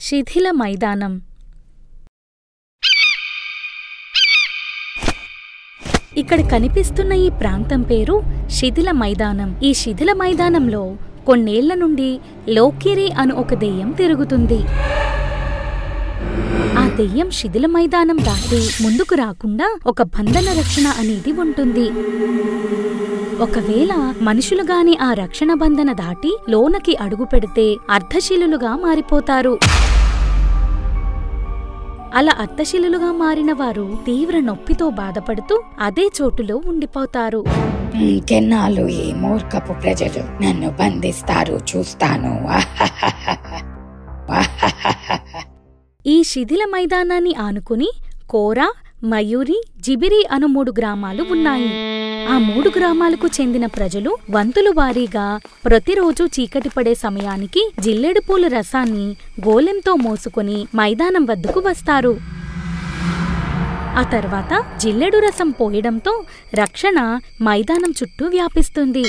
శిథిల మైదానం ఇక్కడ కనిపిస్తున్న ఈ ప్రాంతం పేరు శిథిల మైదానం ఈ శిథిల మైదానంలో కొన్నేళ్ల నుండి లోకిరి అను ఒక దెయ్యం తిరుగుతుంది ఆ దెయ్యం శిథిల మైదానం దాటి ముందుకు రాకుండా ఒక బంధన రక్షణ అనేది ఉంటుంది ఒకవేళ మనుషులు గాని ఆ రక్షణ బంధన దాటి లోనకి అడుగు పెడితే అర్ధశిలులుగా మారిపోతారు అలా అర్ధశిలులుగా మారిన వారు తీవ్ర నొప్పితో బాధపడుతూ అదే చోటులో ఉండిపోతారు ఇంకెన్నాళ్ళు ఈ మూర్ఖపు ప్రజలు నన్ను బంధిస్తారు చూస్తాను ఈ శిథిల మైదానాన్ని ఆనుకుని కోరా మయూరి జిబిరి అను మూడు గ్రామాలు ఉన్నాయి ఆ మూడు గ్రామాలకు చెందిన ప్రజలు వంతులు వారీగా ప్రతిరోజు చీకటి పడే సమయానికి జిల్లెడు పూల రసాన్ని గోలెంతో మోసుకుని మైదానం వద్దకు వస్తారు ఆ తర్వాత జిల్లెడు రసం పోయడంతో రక్షణ మైదానం చుట్టూ వ్యాపిస్తుంది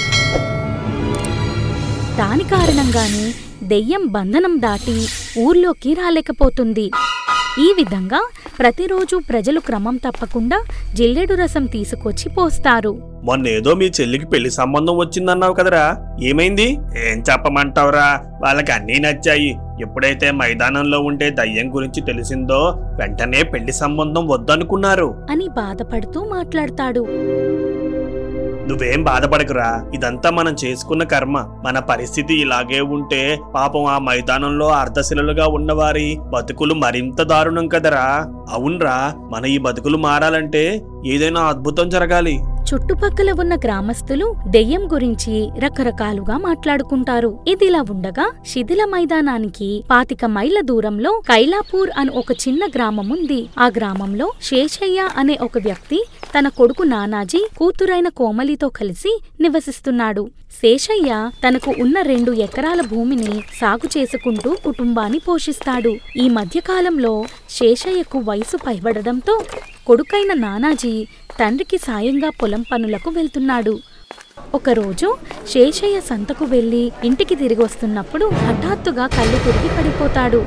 దాని కారణంగానే దెయ్యం బంధనం దాటి ఊర్లోకి రాలేకపోతుంది ఈ విధంగా ప్రతిరోజు ప్రజలు క్రమం తప్పకుండా జిల్లెడు రసం తీసుకొచ్చి పోస్తారు మొన్నేదో మీ చెల్లికి పెళ్లి సంబంధం వచ్చిందన్నావు కదరా ఏమైంది ఏం చెప్పమంటావురా వాళ్ళకి అన్నీ నచ్చాయి ఎప్పుడైతే మైదానంలో ఉండే దయ్యం గురించి తెలిసిందో వెంటనే పెళ్లి సంబంధం వద్దనుకున్నారు అని బాధపడుతూ మాట్లాడతాడు నువ్వేం బాధపడకురా ఇదంతా మనం చేసుకున్న కర్మ మన పరిస్థితి ఇలాగే ఉంటే పాపం ఆ మైదానంలో అర్ధశిలలుగా ఉన్నవారి బతుకులు మరింత దారుణం కదరా అవునరా మన ఈ బతుకులు మారాలంటే ఏదైనా అద్భుతం జరగాలి చుట్టుపక్కల ఉన్న గ్రామస్తులు దెయ్యం గురించి రకరకాలుగా మాట్లాడుకుంటారు ఇదిలా ఉండగా శిథిల మైదానానికి పాతిక మైళ్ళ దూరంలో కైలాపూర్ అని ఒక చిన్న గ్రామం ఉంది ఆ గ్రామంలో శేషయ్య అనే ఒక వ్యక్తి తన కొడుకు నానాజీ కూతురైన కోమలితో కలిసి నివసిస్తున్నాడు శేషయ్య తనకు ఉన్న రెండు ఎకరాల భూమిని సాగు చేసుకుంటూ కుటుంబాన్ని పోషిస్తాడు ఈ మధ్యకాలంలో శేషయ్యకు వయసు పైబడడంతో కొడుకైన నానాజీ తండ్రికి సాయంగా పొలం పనులకు వెళ్తున్నాడు ఒకరోజు శేషయ్య సంతకు వెళ్లి ఇంటికి తిరిగి వస్తున్నప్పుడు హఠాత్తుగా కళ్ళు తిరిగి పడిపోతాడు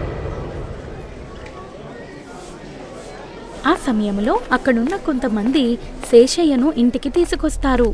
ఆ సమయంలో అక్కడున్న కొంతమంది శేషయ్యను ఇంటికి తీసుకొస్తారు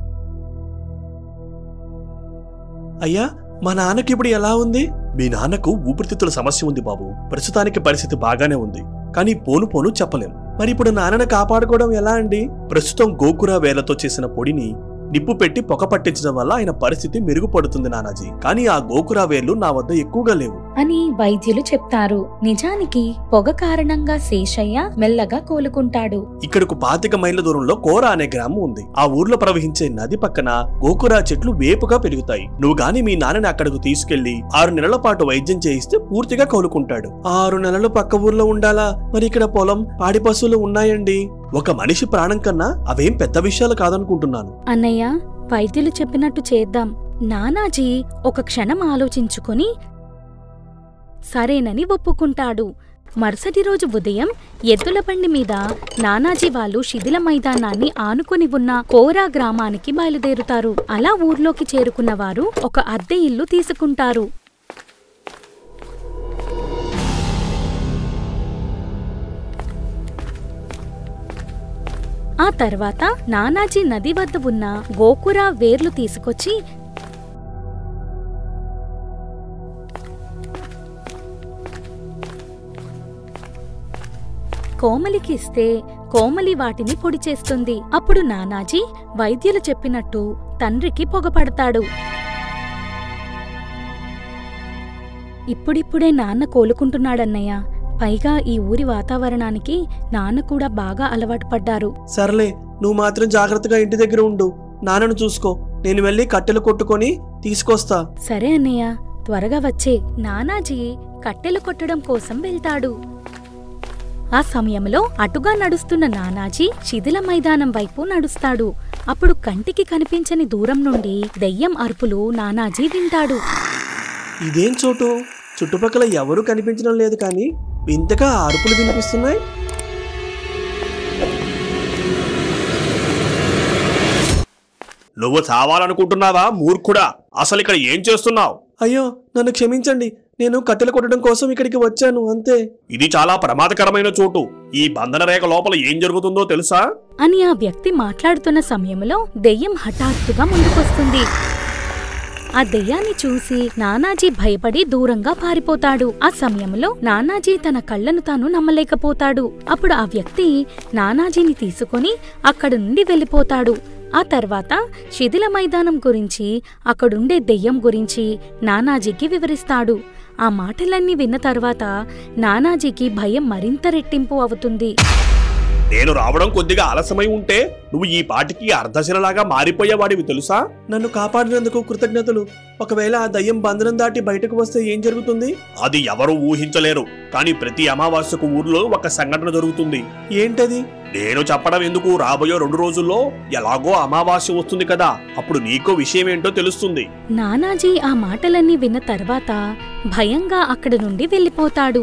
అయ్యా మా నాన్నకి ఇప్పుడు ఎలా ఉంది మీ నాన్నకు ఊపిరితిత్తుల సమస్య ఉంది బాబు ప్రస్తుతానికి పరిస్థితి బాగానే ఉంది కానీ పోను పోను చెప్పలేం మరి ఇప్పుడు నాన్నని కాపాడుకోవడం ఎలా అండి ప్రస్తుతం గోకుర వేలతో చేసిన పొడిని నిప్పు పెట్టి పొగ పట్టించడం వల్ల ఆయన పరిస్థితి మెరుగుపడుతుంది నానాజీ కానీ ఆ గోకురా వేర్లు నా వద్ద ఎక్కువగా లేవు అని వైద్యులు చెప్తారు నిజానికి పొగ కారణంగా శేషయ్య మెల్లగా కోలుకుంటాడు ఇక్కడకు పాతిక మైళ్ళ దూరంలో కోర అనే గ్రామం ఉంది ఆ ఊర్లో ప్రవహించే నది పక్కన గోకురా చెట్లు వేపుగా పెరుగుతాయి నువ్వు గాని మీ నాన్నని అక్కడకు తీసుకెళ్లి ఆరు నెలల పాటు వైద్యం చేయిస్తే పూర్తిగా కోలుకుంటాడు ఆరు నెలలు పక్క ఊర్లో ఉండాలా మరి ఇక్కడ పొలం పాడి పశువులు ఉన్నాయండి ఒక మనిషి ప్రాణం కన్నా అవేం పెద్ద విషయాలు కాదనుకుంటున్నాను అన్నయ్య వైద్యులు చెప్పినట్టు చేద్దాం నానాజీ ఒక క్షణం ఆలోచించుకొని సరేనని ఒప్పుకుంటాడు మరుసటి రోజు ఉదయం ఎద్దుల బండి మీద నానాజీ వాళ్ళు శిథిల మైదానాన్ని ఆనుకుని ఉన్న కోరా గ్రామానికి బయలుదేరుతారు అలా ఊర్లోకి చేరుకున్న వారు ఒక అద్దె ఇల్లు తీసుకుంటారు ఆ తర్వాత నానాజీ నది వద్ద ఉన్న గోకురా వేర్లు తీసుకొచ్చి కోమలికి ఇస్తే కోమలి వాటిని పొడి చేస్తుంది అప్పుడు నానాజీ వైద్యులు చెప్పినట్టు తండ్రికి పొగపడతాడు ఇప్పుడిప్పుడే నాన్న కోలుకుంటున్నాడన్నయ్య పైగా ఈ ఊరి వాతావరణానికి నాన్న కూడా బాగా అలవాటు పడ్డారు సర్లే నువ్వు మాత్రం జాగ్రత్తగా ఇంటి దగ్గర ఉండు నాన్నను చూసుకో నేను వెళ్ళి కట్టెలు కొట్టుకొని తీసుకొస్తా సరే అన్నయ్య త్వరగా వచ్చే నానాజీ కట్టెలు కొట్టడం కోసం వెళ్తాడు ఆ సమయంలో అటుగా నడుస్తున్న నానాజీ శిథిల మైదానం వైపు నడుస్తాడు అప్పుడు కంటికి కనిపించని దూరం నుండి దెయ్యం అరుపులు నానాజీ వింటాడు ఇదేం చోటు చుట్టుపక్కల ఎవరూ కనిపించడం లేదు కానీ వింతగా అరుపులు వినిపిస్తున్నాయి నువ్వు చావాలనుకుంటున్నావా మూర్ఖుడా అసలు ఇక్కడ ఏం చేస్తున్నావు అయ్యో నన్ను క్షమించండి నేను కట్టెలు కొట్టడం కోసం ఇక్కడికి వచ్చాను అంతే ఇది చాలా ప్రమాదకరమైన చోటు ఈ బంధన రేఖ లోపల ఏం జరుగుతుందో తెలుసా అని ఆ వ్యక్తి మాట్లాడుతున్న సమయంలో దెయ్యం హఠాత్తుగా ముందుకొస్తుంది ఆ దెయ్యాన్ని చూసి నానాజీ భయపడి దూరంగా పారిపోతాడు ఆ సమయంలో నానాజీ తన కళ్ళను తాను నమ్మలేకపోతాడు అప్పుడు ఆ వ్యక్తి నానాజీని తీసుకొని అక్కడి నుండి వెళ్ళిపోతాడు ఆ తర్వాత శిథిల మైదానం గురించి అక్కడుండే దెయ్యం గురించి నానాజీకి వివరిస్తాడు ఆ మాటలన్నీ విన్న తర్వాత నానాజీకి భయం మరింత రెట్టింపు అవుతుంది నేను రావడం కొద్దిగా ఆలస్యమై ఉంటే నువ్వు ఈ పాటికి అర్ధశిలలాగా మారిపోయేవాడివి తెలుసా నన్ను కాపాడినందుకు కృతజ్ఞతలు ఒకవేళ ఆ దయ్యం బంధనం దాటి బయటకు వస్తే ఏం జరుగుతుంది అది ఎవరు ఊహించలేరు కానీ ప్రతి అమావాస్యకు ఊర్లో ఒక సంఘటన జరుగుతుంది ఏంటది నేను చెప్పడం ఎందుకు రాబోయే రెండు రోజుల్లో ఎలాగో అమావాస్య వస్తుంది కదా అప్పుడు నీకో విషయం ఏంటో తెలుస్తుంది నానాజీ ఆ మాటలన్నీ విన్న తర్వాత భయంగా అక్కడి నుండి వెళ్ళిపోతాడు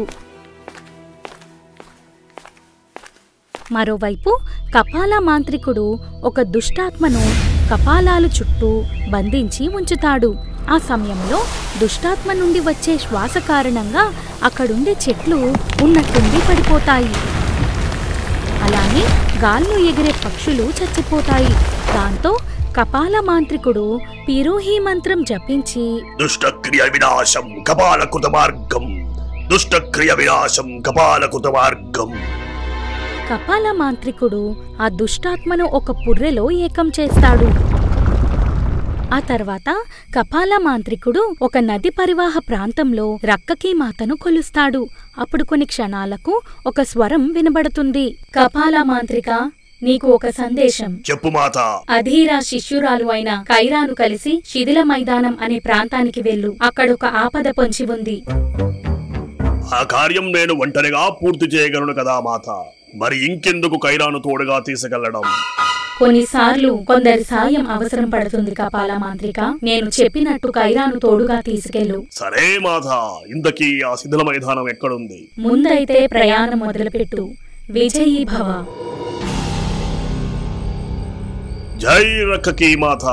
మరోవైపు కపాల మాంత్రికుడు ఒక దుష్టాత్మను కపాలాలు చుట్టూ బంధించి ఉంచుతాడు ఆ సమయంలో దుష్టాత్మ నుండి వచ్చే శ్వాస కారణంగా అక్కడుండే చెట్లు ఉన్నట్టుండి పడిపోతాయి అలానే గాల్లో ఎగిరే పక్షులు చచ్చిపోతాయి దాంతో కపాల మాంత్రికుడు పిరోహి మంత్రం జపించి దుష్టక్రియ వినాశం కపాలకృత మార్గం దుష్టక్రియ వినాశం కపాలకృత మార్గం కపాల మాంత్రికుడు ఆ దుష్టాత్మను ఒక పుర్రెలో ఏకం చేస్తాడు ఆ తర్వాత కపాల మాంత్రికుడు ఒక నది పరివాహ ప్రాంతంలో రక్కకి మాతను కొలుస్తాడు అప్పుడు కొన్ని క్షణాలకు ఒక స్వరం వినబడుతుంది కపాల మాంత్రిక నీకు ఒక సందేశం చెప్పు మాత అధీరా శిష్యురాలు అయిన కైరాను కలిసి శిథిల మైదానం అనే ప్రాంతానికి వెళ్ళు అక్కడొక ఆపద పొంచి ఉంది ఆ కార్యం నేను ఒంటరిగా పూర్తి చేయగలను కదా మాత మరి ఇంకెందుకు కైరాను తోడుగా తీసుకెళ్లడం కొన్నిసార్లు కొందరి సాయం అవసరం పడుతుంది కపాల మాంత్రిక నేను చెప్పినట్టు కైరాను తోడుగా తీసుకెళ్ళు సరే మాత ఇంతకీ ఆ శిథిల మైదానం ఎక్కడుంది ముందైతే ప్రయాణం మొదలుపెట్టు విజయీ భవ జై రక్కకి మాత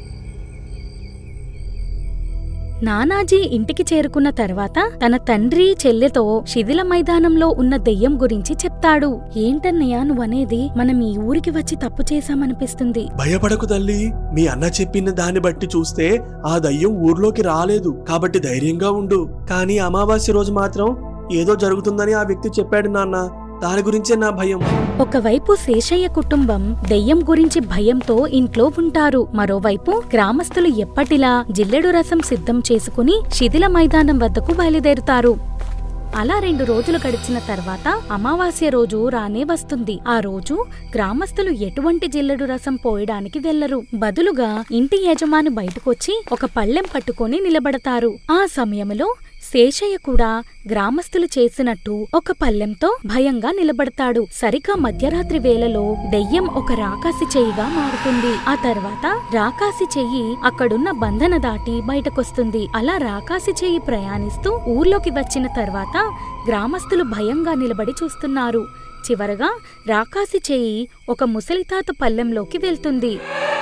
నానాజీ ఇంటికి చేరుకున్న తర్వాత తన తండ్రి చెల్లెతో శిథిల మైదానంలో ఉన్న దెయ్యం గురించి చెప్తాడు ఏంటన్నయ్య నువ్వనేది మనం ఈ ఊరికి వచ్చి తప్పు చేశామనిపిస్తుంది భయపడకు తల్లి మీ అన్న చెప్పిన దాన్ని బట్టి చూస్తే ఆ దయ్యం ఊర్లోకి రాలేదు కాబట్టి ధైర్యంగా ఉండు కానీ అమావాస్య రోజు మాత్రం ఏదో జరుగుతుందని ఆ వ్యక్తి చెప్పాడు నాన్న దాని గురించే నా భయం ఒకవైపు శేషయ్య కుటుంబం దెయ్యం గురించి భయంతో ఇంట్లో ఉంటారు మరోవైపు గ్రామస్తులు ఎప్పటిలా జిల్లెడు రసం సిద్ధం చేసుకుని శిథిల మైదానం వద్దకు బయలుదేరుతారు అలా రెండు రోజులు గడిచిన తర్వాత అమావాస్య రోజు రానే వస్తుంది ఆ రోజు గ్రామస్తులు ఎటువంటి జిల్లెడు రసం పోయడానికి వెళ్లరు బదులుగా ఇంటి యజమాని బయటకొచ్చి ఒక పళ్ళెం పట్టుకొని నిలబడతారు ఆ సమయంలో శేషయ్య కూడా గ్రామస్తులు చేసినట్టు ఒక పల్లెంతో భయంగా నిలబడతాడు సరిగా మధ్యరాత్రి వేళలో దెయ్యం ఒక రాకాసి చెయ్యిగా మారుతుంది ఆ తర్వాత రాకాసి చెయ్యి అక్కడున్న బంధన దాటి బయటకొస్తుంది అలా రాకాసి చెయ్యి ప్రయాణిస్తూ ఊర్లోకి వచ్చిన తర్వాత గ్రామస్తులు భయంగా నిలబడి చూస్తున్నారు చివరగా రాకాసి చెయ్యి ఒక ముసలితాత పల్లెంలోకి వెళ్తుంది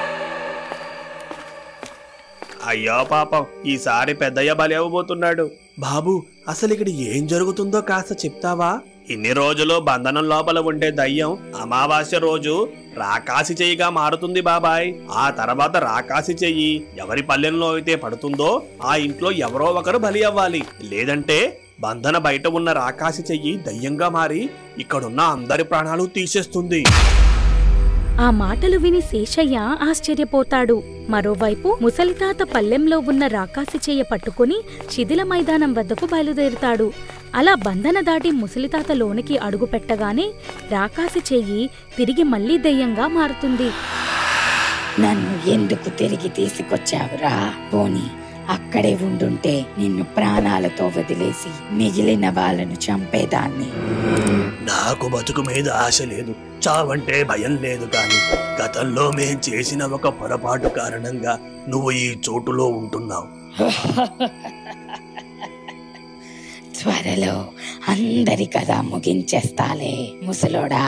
అయ్యో పాపం ఈసారి పెద్దయ్య బలి అవ్వబోతున్నాడు బాబు అసలు ఇక్కడ ఏం జరుగుతుందో కాస్త చెప్తావా ఇన్ని రోజులు బంధనం లోపల ఉండే దయ్యం అమావాస్య రోజు రాకాసి చెయ్యిగా మారుతుంది బాబాయ్ ఆ తర్వాత రాకాసి చెయ్యి ఎవరి పల్లెంలో అయితే పడుతుందో ఆ ఇంట్లో ఎవరో ఒకరు బలి అవ్వాలి లేదంటే బంధన బయట ఉన్న రాకాసి చెయ్యి దయ్యంగా మారి ఇక్కడున్న అందరి ప్రాణాలు తీసేస్తుంది ఆ మాటలు విని శేషయ్య ఆశ్చర్యపోతాడు మరోవైపు ముసలితాత పల్లెంలో ఉన్న రాకాసి చెయ్య పట్టుకుని శిథిల మైదానం వద్దకు బయలుదేరుతాడు అలా బంధన దాటి ముసలితాత లోనికి అడుగు పెట్టగానే రాకాసి చెయ్యి తిరిగి మళ్లీ దెయ్యంగా మారుతుంది నన్ను ఎందుకు తిరిగి తీసుకొచ్చావురా పోని అక్కడే ఉండుంటే నిన్ను ప్రాణాలతో వదిలేసి మిగిలిన వాళ్ళను చంపేదాన్ని నాకు బతుకు మీద ఆశ లేదు చావంటే భయం లేదు కానీ గతంలో మేం చేసిన ఒక పొరపాటు కారణంగా నువ్వు ఈ చోటులో ఉంటున్నావు త్వరలో అందరి కథ ముగించేస్తాలే ముసలోడా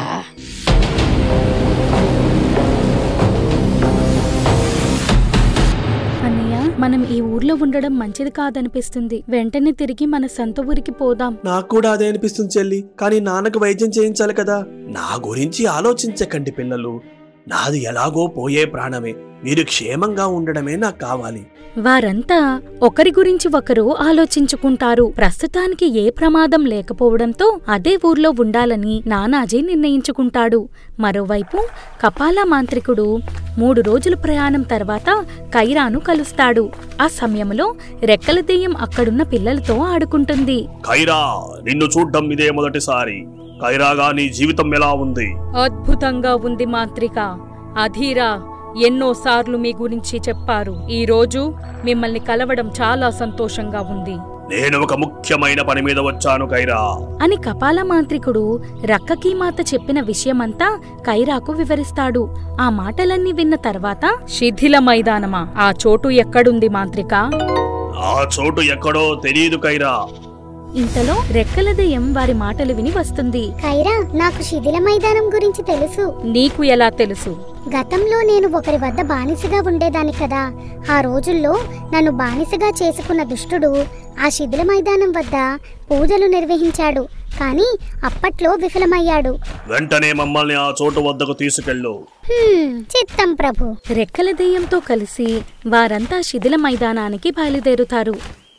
అన్నయ్య మనం ఈ ఊర్లో ఉండడం మంచిది కాదనిపిస్తుంది వెంటనే తిరిగి మన సొంత ఊరికి పోదాం నాకు కూడా అదే అనిపిస్తుంది చెల్లి కానీ నాన్నకు వైద్యం చేయించాలి కదా నా గురించి ఆలోచించకండి పిల్లలు నాది ఎలాగో పోయే ప్రాణమే మీరు క్షేమంగా ఉండడమే నాకు కావాలి వారంతా ఒకరి గురించి ఒకరు ఆలోచించుకుంటారు ప్రస్తుతానికి ఏ ప్రమాదం లేకపోవడంతో అదే ఊర్లో ఉండాలని నానాజీ నిర్ణయించుకుంటాడు మరోవైపు కపాల మాంత్రికుడు మూడు రోజుల ప్రయాణం తర్వాత కైరాను కలుస్తాడు ఆ సమయంలో రెక్కల దెయ్యం అక్కడున్న పిల్లలతో ఆడుకుంటుంది ఖైరా నిన్ను చూడ్డం ఇదే మొదటిసారి ఖైరాగా నీ జీవితం ఎలా ఉంది అద్భుతంగా ఉంది మాంత్రిక అధీరా ఎన్నోసార్లు మీ గురించి చెప్పారు ఈ రోజు మిమ్మల్ని కలవడం చాలా సంతోషంగా ఉంది నేను ఒక ముఖ్యమైన పని మీద వచ్చాను ఖైరా అని కపాల మాంత్రికుడు రక్కకి మాత చెప్పిన విషయమంతా కైరాకు వివరిస్తాడు ఆ మాటలన్నీ విన్న తర్వాత శిథిల మైదానమా ఆ చోటు ఎక్కడుంది మాంత్రిక ఆ చోటు ఎక్కడో తెలియదు ఖైరా ఇంతలో రెక్కల దెయ్యం వారి మాటలు విని వస్తుంది కైరా నాకు శిథిల మైదానం గురించి తెలుసు నీకు ఎలా తెలుసు గతంలో నేను ఒకరి వద్ద బానిసగా ఉండేదాన్ని కదా ఆ రోజుల్లో నన్ను బానిసగా చేసుకున్న దుష్టుడు ఆ శిథిల మైదానం వద్ద పూజలు నిర్వహించాడు కానీ అప్పట్లో విఫలమయ్యాడు వెంటనే మమ్మల్ని ఆ చోటు వద్దకు తీసుకెళ్ళు హ్మ్, చిత్తం ప్రభు రెక్కల దెయ్యంతో కలిసి వారంతా శిథిల మైదానానికి బయలుదేరుతారు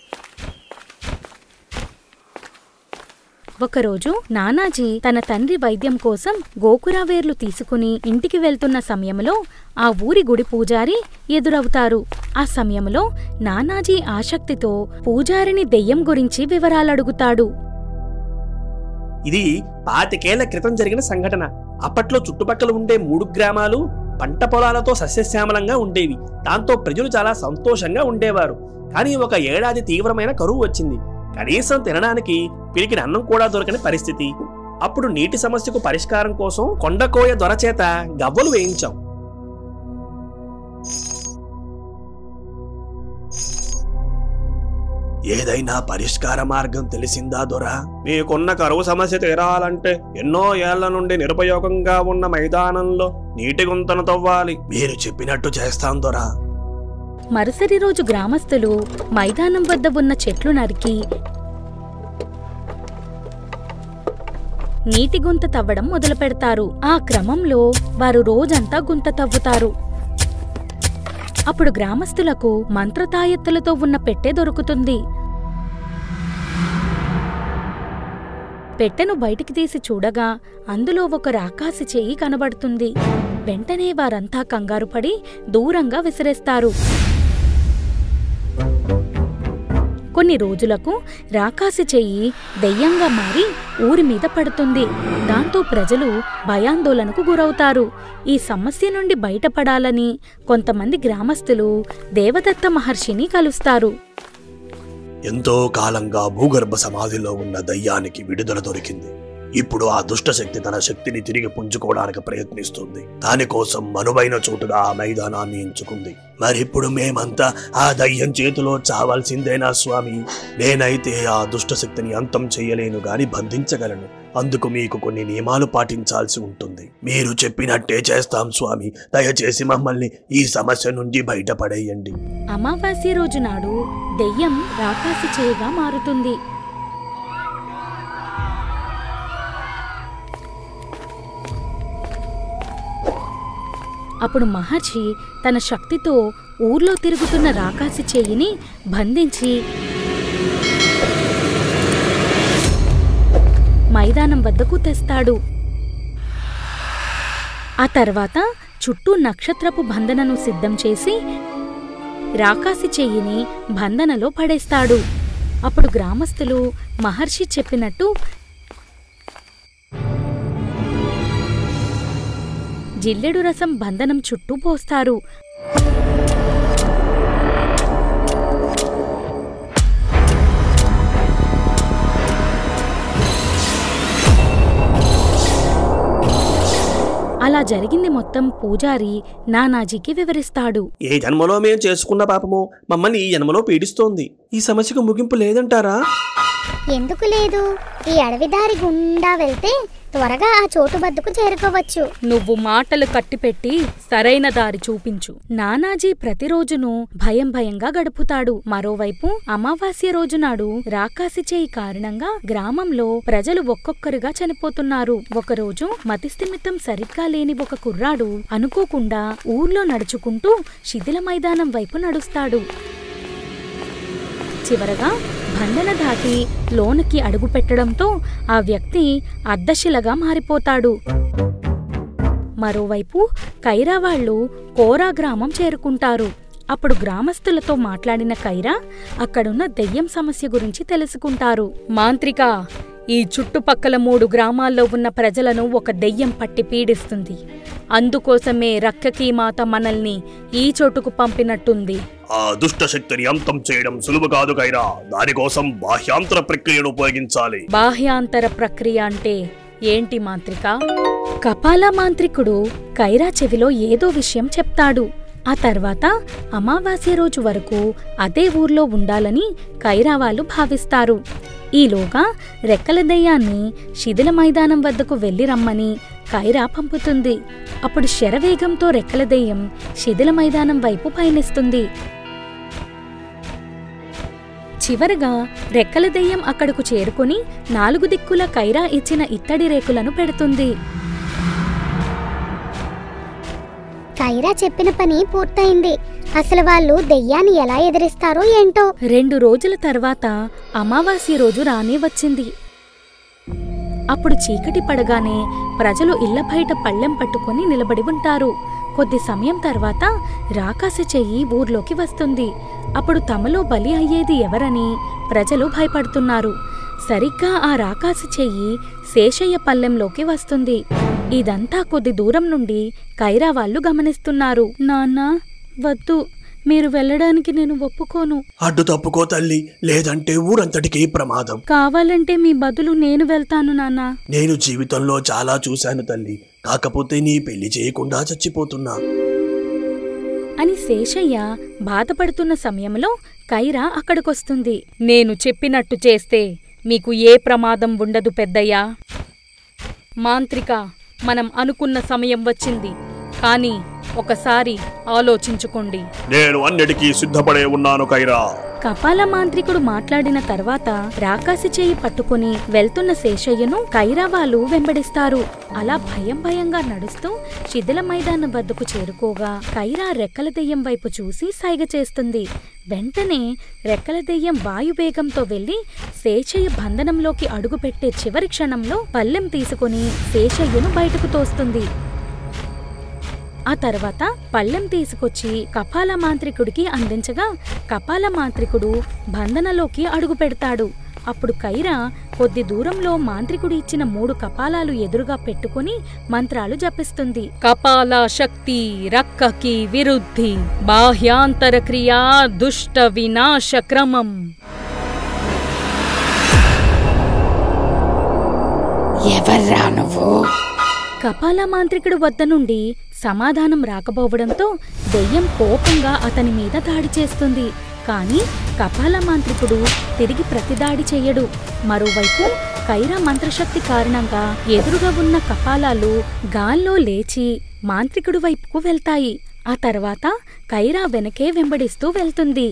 ఒకరోజు నానాజీ తన తండ్రి వైద్యం కోసం గోకురా వేర్లు తీసుకుని ఇంటికి వెళ్తున్న సమయంలో ఆ ఊరి గుడి పూజారి ఎదురవుతారు ఆ సమయంలో నానాజీ ఆసక్తితో పూజారిని దెయ్యం గురించి వివరాలడుగుతాడు ఇది పాతికేళ్ల క్రితం జరిగిన సంఘటన అప్పట్లో చుట్టుపక్కల ఉండే మూడు గ్రామాలు పంట పొలాలతో సస్యశ్యామలంగా ఉండేవి దాంతో ప్రజలు చాలా సంతోషంగా ఉండేవారు కానీ ఒక ఏడాది తీవ్రమైన కరువు వచ్చింది కనీసం తినడానికి పిరికిన అన్నం కూడా దొరకని పరిస్థితి అప్పుడు నీటి సమస్యకు పరిష్కారం కోసం కొండకోయ దొర చేత గవ్వలు వేయించాం ఏదైనా పరిష్కార మార్గం తెలిసిందా దొరా మీకున్న కరువు సమస్య తీరాలంటే ఎన్నో ఏళ్ల నుండి నిరుపయోగంగా ఉన్న మైదానంలో నీటి గుంతను తవ్వాలి మీరు చెప్పినట్టు చేస్తాం దొరా మరుసటి రోజు గ్రామస్తులు మైదానం వద్ద ఉన్న చెట్లు నరికి నీటి గుంత తవ్వడం మొదలు పెడతారు ఆ క్రమంలో వారు రోజంతా గుంత తవ్వుతారు అప్పుడు గ్రామస్తులకు మంత్రతాయెత్తులతో ఉన్న పెట్టె దొరుకుతుంది పెట్టెను బయటికి తీసి చూడగా అందులో ఒక రాకాసి చెయ్యి కనబడుతుంది వెంటనే వారంతా కంగారుపడి దూరంగా విసిరేస్తారు కొన్ని రోజులకు రాకాసి చెయ్యి దెయ్యంగా మారి ఊరి మీద పడుతుంది దాంతో ప్రజలు భయాందోళనకు గురవుతారు ఈ సమస్య నుండి బయటపడాలని కొంతమంది గ్రామస్తులు దేవదత్త మహర్షిని కలుస్తారు ఎంతో కాలంగా భూగర్భ సమాధిలో ఉన్న దయ్యానికి విడుదల దొరికింది ఇప్పుడు ఆ దుష్ట శక్తి తన శక్తిని తిరిగి పుంజుకోవడానికి ప్రయత్నిస్తుంది దానికోసం మనువైన చోటుగా ఆ మైదానాన్ని ఎంచుకుంది మరిప్పుడు మేమంతా ఆ దయ్యం చేతిలో చావాల్సిందేనా స్వామి నేనైతే ఆ దుష్ట శక్తిని అంతం చేయలేను గాని బంధించగలను అందుకు మీకు కొన్ని నియమాలు పాటించాల్సి ఉంటుంది మీరు చెప్పినట్టే చేస్తాం స్వామి దయచేసి మమ్మల్ని ఈ సమస్య నుండి బయటపడేయండి అమావాస్య రోజు నాడు దెయ్యం రాకాసి చేయిగా మారుతుంది అప్పుడు మహర్షి తన శక్తితో ఊర్లో తిరుగుతున్న రాకాసి చేయిని బంధించి మైదానం వద్దకు తెస్తాడు ఆ తర్వాత చుట్టూ నక్షత్రపు బంధనను సిద్ధం చేసి రాకాసి చెయ్యిని బంధనలో పడేస్తాడు అప్పుడు గ్రామస్తులు మహర్షి చెప్పినట్టు జిల్లెడు రసం బంధనం చుట్టూ పోస్తారు అలా జరిగింది మొత్తం పూజారి నానాజీకి వివరిస్తాడు ఏ జన్మలో మేం చేసుకున్న పాపమో మమ్మల్ని ఈ జన్మలో పీడిస్తోంది ఈ సమస్యకు ముగింపు లేదంటారా ఎందుకు లేదు ఈ అడవి దారి గుండా వెళ్తే త్వరగా ఆ చోటు వద్దకు చేరుకోవచ్చు నువ్వు మాటలు కట్టిపెట్టి సరైన దారి చూపించు నానాజీ ప్రతిరోజును భయం భయంగా గడుపుతాడు మరోవైపు అమావాస్య రోజు నాడు రాకాసి చేయి కారణంగా గ్రామంలో ప్రజలు ఒక్కొక్కరుగా చనిపోతున్నారు ఒకరోజు మతిస్థిమితం సరిగ్గా లేని ఒక కుర్రాడు అనుకోకుండా ఊర్లో నడుచుకుంటూ శిథిల మైదానం వైపు నడుస్తాడు చివరగా బండన దాటి లోనికి అడుగు పెట్టడంతో ఆ వ్యక్తి అద్దశిలగా మారిపోతాడు మరోవైపు కైరా వాళ్ళు కోరా గ్రామం చేరుకుంటారు అప్పుడు గ్రామస్తులతో మాట్లాడిన కైరా అక్కడున్న దెయ్యం సమస్య గురించి తెలుసుకుంటారు మాంత్రిక ఈ చుట్టుపక్కల మూడు గ్రామాల్లో ఉన్న ప్రజలను ఒక దెయ్యం పట్టి పీడిస్తుంది అందుకోసమే రక్కకి మాత మనల్ని ఈ చోటుకు పంపినట్టుంది ఆ దుష్ట శక్తిని అంతం చేయడం సులువు కాదు కైరా దానికోసం బాహ్యాంతర ప్రక్రియను ఉపయోగించాలి బాహ్యాంతర ప్రక్రియ అంటే ఏంటి మాంత్రిక కపాల మాంత్రికుడు కైరా చెవిలో ఏదో విషయం చెప్తాడు ఆ తర్వాత అమావాస్య రోజు వరకు అదే ఊర్లో ఉండాలని కైరా వాళ్ళు భావిస్తారు ఈలోగా రెక్కల దెయ్యాన్ని శిథిల మైదానం వద్దకు వెళ్లి రమ్మని కైరా పంపుతుంది అప్పుడు శరవేగంతో రెక్కల దెయ్యం శిథిల మైదానం వైపు పయనిస్తుంది చివరగా రెక్కల దెయ్యం అక్కడకు చేరుకుని నాలుగు దిక్కుల కైరా ఇచ్చిన ఇత్తడి రేకులను పెడుతుంది కైరా చెప్పిన పని పూర్తయింది అసలు వాళ్ళు దెయ్యాన్ని ఎలా ఎదిరిస్తారో ఏంటో రెండు రోజుల తర్వాత అమావాస్య రోజు రానే వచ్చింది అప్పుడు చీకటి పడగానే ప్రజలు ఇళ్ల బయట పళ్ళెం పట్టుకొని నిలబడి ఉంటారు కొద్ది సమయం తర్వాత రాకాసి చెయ్యి ఊర్లోకి వస్తుంది అప్పుడు తమలో బలి అయ్యేది ఎవరని ప్రజలు భయపడుతున్నారు సరిగ్గా ఆ రాకాసి చెయ్యి శేషయ్య పల్లెంలోకి వస్తుంది ఇదంతా కొద్ది దూరం నుండి కైరా వాళ్ళు గమనిస్తున్నారు నాన్నా వద్దు మీరు వెళ్ళడానికి నేను ఒప్పుకోను అడ్డు తప్పుకో తల్లి లేదంటే ఊరంతటికీ ప్రమాదం కావాలంటే మీ బదులు నేను వెళ్తాను నాన్నా నేను జీవితంలో చాలా చూశాను తల్లి కాకపోతే నీ పెళ్లి చేయకుండా చచ్చిపోతున్నా అని శేషయ్య బాధపడుతున్న సమయంలో కైరా అక్కడికొస్తుంది నేను చెప్పినట్టు చేస్తే మీకు ఏ ప్రమాదం ఉండదు పెద్దయ్యా మాంత్రిక మనం అనుకున్న సమయం వచ్చింది కానీ ఒకసారి ఆలోచించుకోండి నేను అన్నిటికీ సిద్ధపడే ఉన్నాను కైరా కపాల మాంత్రికుడు మాట్లాడిన తర్వాత రాకాసి చేయి పట్టుకుని వెళ్తున్న శేషయ్యను కైరావాలు వెంబడిస్తారు అలా భయం భయంగా నడుస్తూ శిథిల మైదానం వద్దకు చేరుకోగా కైరా రెక్కల దెయ్యం వైపు చూసి సైగ చేస్తుంది వెంటనే రెక్కల దెయ్యం వాయువేగంతో వెళ్లి శేషయ్య బంధనంలోకి అడుగుపెట్టే చివరి క్షణంలో పల్లెం తీసుకుని శేషయ్యను బయటకు తోస్తుంది ఆ తర్వాత పళ్ళెం తీసుకొచ్చి కపాల మాంత్రికుడికి అందించగా కపాల మాంత్రికుడు బంధనలోకి అడుగు పెడతాడు అప్పుడు కైరా కొద్ది దూరంలో మాంత్రికుడు ఇచ్చిన మూడు కపాలాలు ఎదురుగా పెట్టుకుని మంత్రాలు జపిస్తుంది కపాల శక్తి రక్కకి విరుద్ధి బాహ్యాంతర క్రియా దుష్ట వినాశ క్రమం ఎవర్రా నువ్వు కపాల మాంత్రికుడి వద్ద నుండి సమాధానం రాకపోవడంతో దెయ్యం కోపంగా అతని మీద దాడి చేస్తుంది కానీ కపాల మాంత్రికుడు తిరిగి ప్రతిదాడి చెయ్యడు మరోవైపు కైరా మంత్రశక్తి కారణంగా ఎదురుగా ఉన్న కపాలాలు గాల్లో లేచి మాంత్రికుడి వైపుకు వెళ్తాయి ఆ తర్వాత కైరా వెనకే వెంబడిస్తూ వెళ్తుంది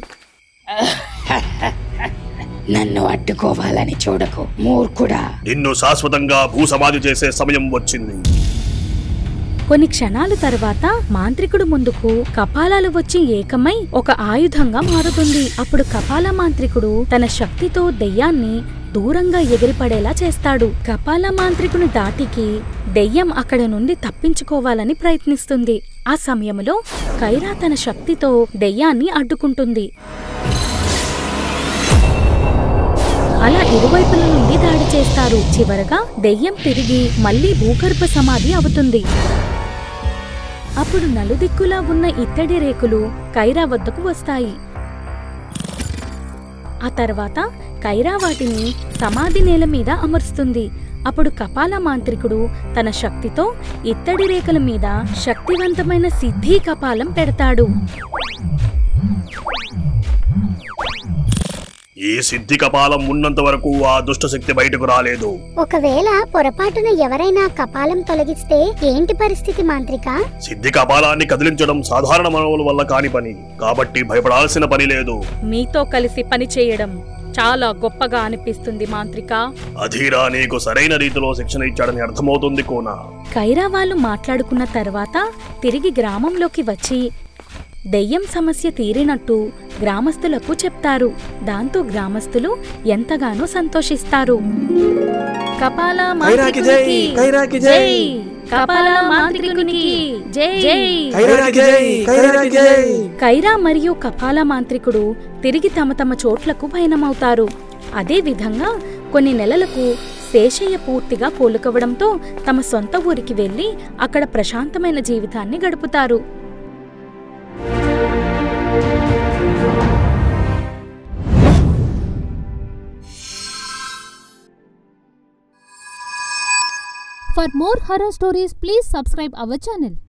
నన్ను అడ్డుకోవాలని చూడకు మూర్ఖుడా నిన్ను శాశ్వతంగా భూసమాధి చేసే సమయం వచ్చింది కొన్ని క్షణాల తర్వాత మాంత్రికుడు ముందుకు కపాలాలు వచ్చి ఏకమై ఒక ఆయుధంగా మారుతుంది అప్పుడు కపాల మాంత్రికుడు తన శక్తితో దెయ్యాన్ని దూరంగా ఎగిరిపడేలా చేస్తాడు కపాల మాంత్రికుని దాటికి దెయ్యం అక్కడ నుండి తప్పించుకోవాలని ప్రయత్నిస్తుంది ఆ సమయంలో కైరా తన శక్తితో దెయ్యాన్ని అడ్డుకుంటుంది అలా ఇరువైపుల నుండి దాడి చేస్తారు చివరగా దెయ్యం తిరిగి మళ్ళీ భూగర్భ సమాధి అవుతుంది అప్పుడు నలుదిక్కులా ఉన్న ఇత్తడి రేకులు కైరా వద్దకు వస్తాయి ఆ తర్వాత కైరా వాటిని సమాధి నేల మీద అమరుస్తుంది అప్పుడు కపాల మాంత్రికుడు తన శక్తితో ఇత్తడి రేకుల మీద శక్తివంతమైన సిద్ధి కపాలం పెడతాడు ఈ సిద్ధి కపాలం ఉన్నంత వరకు ఆ దుష్ట శక్తి బయటకు రాలేదు ఒకవేళ పొరపాటున ఎవరైనా కపాలం తొలగిస్తే ఏంటి పరిస్థితి మాంత్రిక సిద్ధి కపాలాన్ని కదిలించడం సాధారణ మానవుల వల్ల కాని పని కాబట్టి భయపడాల్సిన పని లేదు మీతో కలిసి పని చేయడం చాలా గొప్పగా అనిపిస్తుంది మాంత్రిక అధీరా నీకు సరైన రీతిలో శిక్షణ ఇచ్చాడని అర్థమవుతుంది కోనా కైరా వాళ్ళు మాట్లాడుకున్న తర్వాత తిరిగి గ్రామంలోకి వచ్చి దెయ్యం సమస్య తీరినట్టు గ్రామస్తులకు చెప్తారు దాంతో గ్రామస్తులు ఎంతగానో సంతోషిస్తారు కపాల కైరాకి జై, మాంత్రికునికి కైరాకి జై. కపాల మాంత్రికునికి జై కైరాకి జై, కైరాకి జై. కైరా మరియు కపాల మాంత్రికుడు తిరిగి తమ తమ చోట్లకు పయనమవుతారు అదే విధంగా కొన్ని నెలలకు శేషయ్య పూర్తిగా కోలుకోవడంతో తమ సొంత ఊరికి వెళ్లి అక్కడ ప్రశాంతమైన జీవితాన్ని గడుపుతారు For more horror stories, please subscribe our channel.